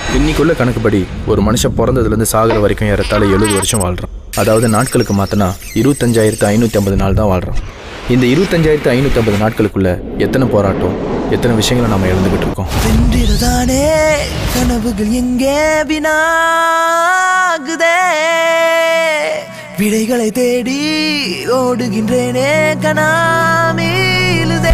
இன்னைக்குள்ள கணக்குப்படி ஒரு மனுஷன் பிறந்ததுலேருந்து சாகுற வரைக்கும் ஏறத்தாழ எழுபது வருஷம் வாழ்றான் அதாவது நாட்களுக்கு மாத்தினா இருபத்தஞ்சாயிரத்து ஐநூற்றி ஐம்பது நாள் தான் வாழ்றான் இந்த இருபத்தஞ்சாயிரத்து ஐநூற்றி ஐம்பது நாட்களுக்குள்ள எத்தனை போராட்டம் எத்தனை விஷயங்களை நம்ம இழந்துகிட்டு இருக்கோம் வென்றிருதானே கனவுகள் எங்கே வினாகுதே விடைகளை தேடி ஓடுகின்றேனே கனாமீலுதே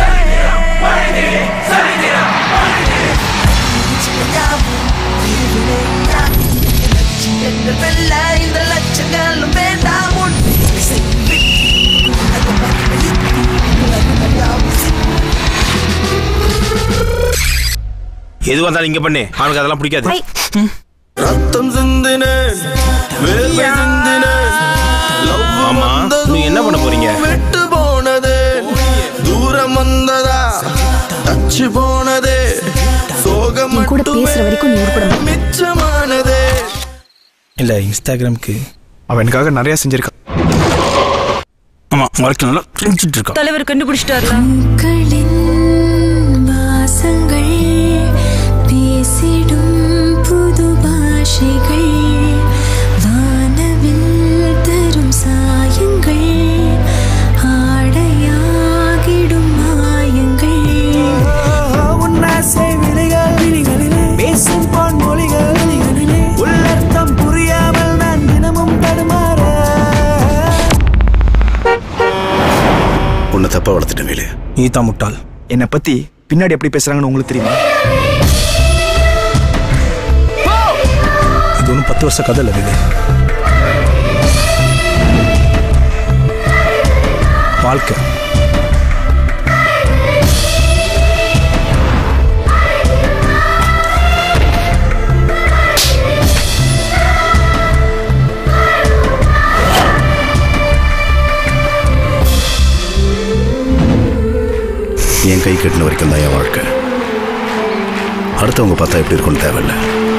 லட்சியங்கள் வெல்ல இந்த லட்சங்களும் வேண்டாம் உன் இசை எது வந்தாலும் இங்க பண்ணு அவனுக்கு அதெல்லாம் பிடிக்காது ரத்தம் சிந்தினேன் வேர்வை சிந்தினேன் லவ் ஆமா நீ என்ன பண்ண போறீங்க விட்டு போனது தூரம் வந்ததா தச்சு போனது சோகம் என் கூட பேசுற வரைக்கும் நீ உருப்பட மாட்ட. மிச்சமானது இல்ல இன்ஸ்டாகிராம்க்கு அவன் எனக்காக நிறைய செஞ்சிருக்கான் ஆமா வாழ்க்கை நல்லா செஞ்சுட்டு இருக்கான் தலைவர் கண்டுபிடிச்சிட்டாருல பூக்களின் வாசங்கள் பேசிடும் புது பாஷைகள் வானவில் தரும் சாயங்கள் ஆடையாகிடும் மாயங்கள் உன்னாசை விழிகள் விழிகளிலே பேசும் பொன் மொழிகள் விழிகளிலே உள்ளர்த்தம் புரியாமல் நான் தினமும் தடுமாற உன்னை தப்பா வளர்த்துட்டேன் வேலு நீ தான் முட்டாள் என்னை பத்தி பின்னாடி எப்படி பேசுறாங்கன்னு உங்களுக்கு தெரியுமா இது ஒன்றும் பத்து வருஷ கதை இல்லை இது வாழ்க்கை என் கை கட்டின வரைக்கும் தான் என் வாழ்க்கை அடுத்தவங்க பார்த்தா எப்படி இருக்கும்னு தேவையில்லை